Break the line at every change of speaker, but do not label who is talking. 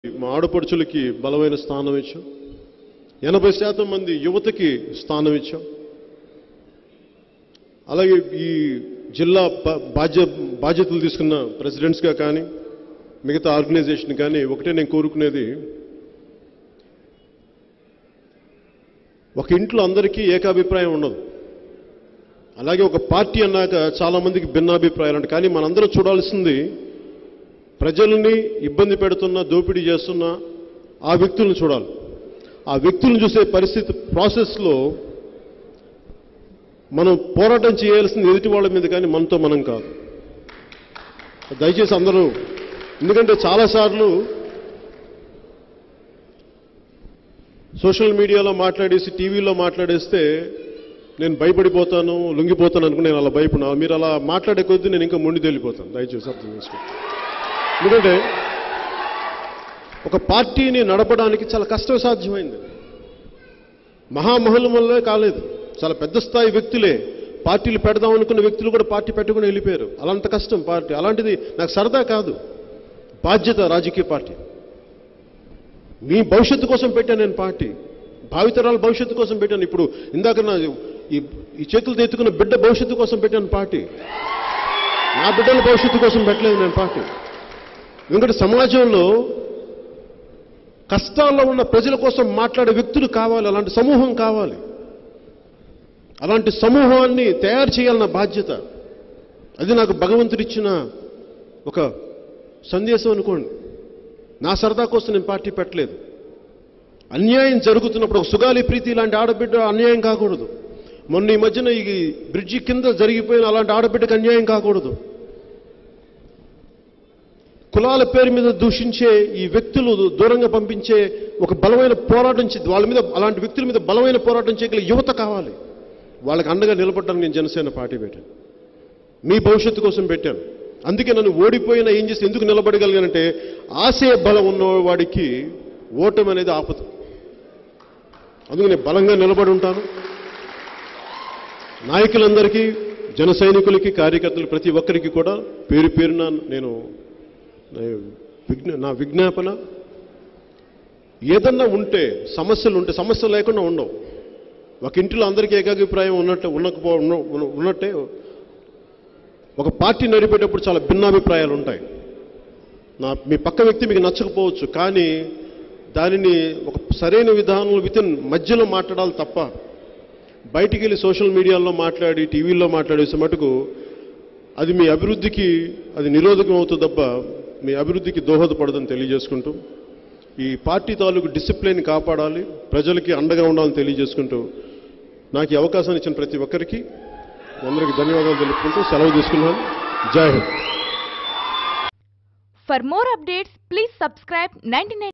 మా ఆడపడుచులకి బలమైన స్థానం ఇచ్చాం ఎనభై శాతం మంది యువతకి స్థానం ఇచ్చాం అలాగే ఈ జిల్లా బా- బాధ్య బాధ్యతలు తీసుకున్న ప్రెసిడెంట్స్గా కానీ మిగతా ఆర్గనైజేషన్ కానీ ఒకటే నేను కోరుకునేది ఒక ఇంట్లో అందరికీ ఏకాభిప్రాయం ఉండదు అలాగే ఒక పార్టీ అన్నాక చాలా మందికి భిన్నాభిప్రాయాలు ఉంటాయి కానీ మనందరం చూడాల్సింది ప్రజల్ని ఇబ్బంది పెడుతున్న దోపిడీ చేస్తున్న ఆ వ్యక్తులను చూడాలి ఆ వ్యక్తులను చూసే పరిస్థితి ప్రాసెస్లో మనం పోరాటం చేయాల్సింది ఎదుటి వాళ్ళ మీద కానీ మనతో మనం కాదు దయచేసి అందరూ ఎందుకంటే చాలాసార్లు సోషల్ మీడియాలో మాట్లాడేసి టీవీలో మాట్లాడేస్తే నేను భయపడిపోతాను లొంగిపోతాను అనుకుని నేను అలా భయపడినా మీరు అలా మాట్లాడే కొద్దీ నేను ఇంకా మొండి తేలిపోతాను దయచేసి అర్థం చేసుకోండి ఎందుకంటే ఒక పార్టీని నడపడానికి చాలా కష్టం సాధ్యమైంది మహామహుల వల్లే కాలేదు చాలా పెద్ద స్థాయి వ్యక్తులే పార్టీలు పెడదాం అనుకున్న వ్యక్తులు కూడా పార్టీ పెట్టుకుని వెళ్ళిపోయారు అలాంటి కష్టం పార్టీ అలాంటిది నాకు సరదా కాదు బాధ్యత రాజకీయ పార్టీ మీ భవిష్యత్తు కోసం పెట్టాను నేను పార్టీ భావితరాల భవిష్యత్తు కోసం పెట్టాను ఇప్పుడు ఇందాక నా ఈ ఈ చేతులతో ఎత్తుకున్న బిడ్డ భవిష్యత్తు కోసం పెట్టాను పార్టీ నా బిడ్డల భవిష్యత్తు కోసం పెట్టలేదు నేను పార్టీ ఎందుకంటే సమాజంలో కష్టాల్లో ఉన్న ప్రజల కోసం మాట్లాడే వ్యక్తులు కావాలి అలాంటి సమూహం కావాలి అలాంటి సమూహాన్ని తయారు చేయాలన్న బాధ్యత అది నాకు భగవంతుడిచ్చిన ఒక సందేశం అనుకోండి నా సరదా కోసం నేను పార్టీ పెట్టలేదు అన్యాయం జరుగుతున్నప్పుడు ఒక సుగాలి ప్రీతి లాంటి ఆడబిడ్డ అన్యాయం కాకూడదు మొన్న ఈ మధ్యన ఈ బ్రిడ్జి కింద జరిగిపోయిన అలాంటి ఆడబిడ్డకు అన్యాయం కాకూడదు కులాల పేరు మీద దూషించే ఈ వ్యక్తులు దూరంగా పంపించే ఒక బలమైన పోరాటం చే- వాళ్ళ మీద అలాంటి వ్యక్తుల మీద బలమైన పోరాటం చేయగల యువత కావాలి వాళ్ళకి అండగా నిలబడడానికి నేను జనసేన పార్టీ పెట్టాను మీ భవిష్యత్తు కోసం పెట్టాను అందుకే నన్ను ఓడిపోయినా ఏం చేసి ఎందుకు నిలబడగలిగానంటే ఆశయ బలం ఉన్నవాడికి ఓటమి అనేది ఆపదు అందుకు నేను బలంగా నిలబడి ఉంటాను నాయకులందరికీ జన సైనికులకి కార్యకర్తలు ప్రతి ఒక్కరికి కూడా పేరు పేరున నేను నేను విజ్ఞ నా విజ్ఞాపన ఏదన్నా ఉంటే సమస్యలు ఉంటే సమస్యలు లేకుండా ఉండవు ఒక ఇంటిలో అందరికీ ఏకాభిప్రాయం ఉన్నట్టు ఉన్నకపో ఉన్న- ఉన్న- ఉన్నట్టే ఒక పార్టీ నడిపేటప్పుడు చాలా భిన్నాభిప్రాయాలు ఉంటాయి నా మీ పక్క వ్యక్తి మీకు నచ్చకపోవచ్చు కానీ దానిని ఒక సరైన విధానంలో వితిన్ మధ్యలో మాట్లాడాలి తప్ప బయటికి వెళ్ళి సోషల్ మీడియాలో మాట్లాడి టీవీల్లో మాట్లాడేసే మటుకు అది మీ అభివృద్ధికి అది నిరోధకం అవుతుంది తప్ప మీ అభివృద్ధికి దోహదపడదని తెలియజేసుకుంటూ ఈ పార్టీ తాలూకు డిసిప్లిన్ కాపాడాలి ప్రజలకి అండగా ఉండాలని తెలియజేసుకుంటూ నాకు ఈ అవకాశాన్ని ఇచ్చిన ప్రతి ఒక్కరికి అందరికీ ధన్యవాదాలు తెలుపుకుంటూ సెలవు తీసుకున్నాను జై Hind
For more updates, please subscribe 99